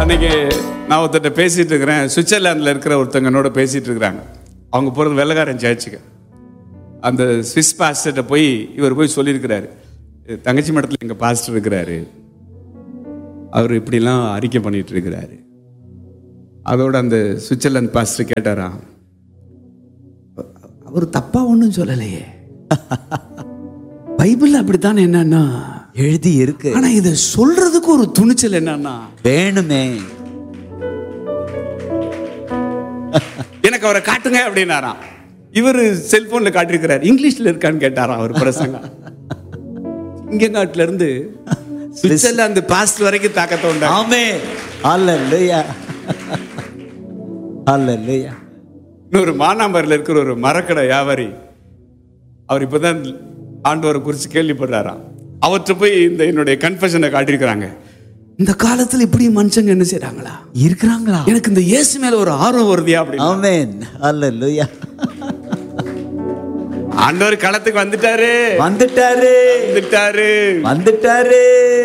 அன்னைக்கு நான் ஒருத்தர்கிட்ட பேசிட்டு இருக்கிறேன் சுவிட்சர்லாந்தில் இருக்கிற ஒருத்தங்க என்னோட பேசிட்டு இருக்கிறாங்க அவங்க போகிறது வெள்ளக்காரன் சேர்ச்சுக்கு அந்த ஸ்விஸ் பாஸ்டர்கிட்ட போய் இவர் போய் சொல்லியிருக்கிறாரு தங்கச்சி மடத்தில் எங்கள் பாஸ்டர் இருக்கிறாரு அவர் இப்படிலாம் அறிக்கை பண்ணிட்டு இருக்கிறாரு அதோட அந்த சுவிட்சர்லாந்து பாஸ்டர் கேட்டாராம் அவர் தப்பா ஒன்றும் சொல்லலையே பைபிள் அப்படித்தானே என்னன்னா எழுதி இருக்கு ஆனா இதை சொல்றதுக்கு ஒரு துணிச்சல் என்னன்னா வேணுமே எனக்கு அவரை காட்டுங்க அப்படின்னாராம் இவர் செல்போன்ல காட்டியிருக்கிறார் இங்கிலீஷ்ல இருக்கான்னு கேட்டாராம் அவர் பிரசங்கம் சிங்கங்காட்டுல இருந்து சுவிட்சர்லாந்து பாஸ்ட் வரைக்கும் தாக்கத்தை உண்டா ஆமே அல்லேலூயா அல்லேலூயா இன்னொரு மானாம்பரில் இருக்கிற ஒரு மரக்கடை வியாபாரி அவர் இப்பதான் ஆண்டவரை குறித்து கேள்விப்படுறாராம் அவர்கிட்ட போய் இந்த என்னுடைய கன்ஃபெஷனை காட்டியிருக்கிறாங்க இந்த காலத்துல இப்படி மனுஷங்க என்ன செய்றாங்களா இருக்கிறாங்களா எனக்கு இந்த இயேசு மேல ஒரு ஆர்வம் வருதியா அப்படின்னு ஆமென் அல்லேலூயா ஆண்டவர் களத்துக்கு வந்துட்டாரு வந்துட்டாரு வந்துட்டாரு வந்துட்டாரு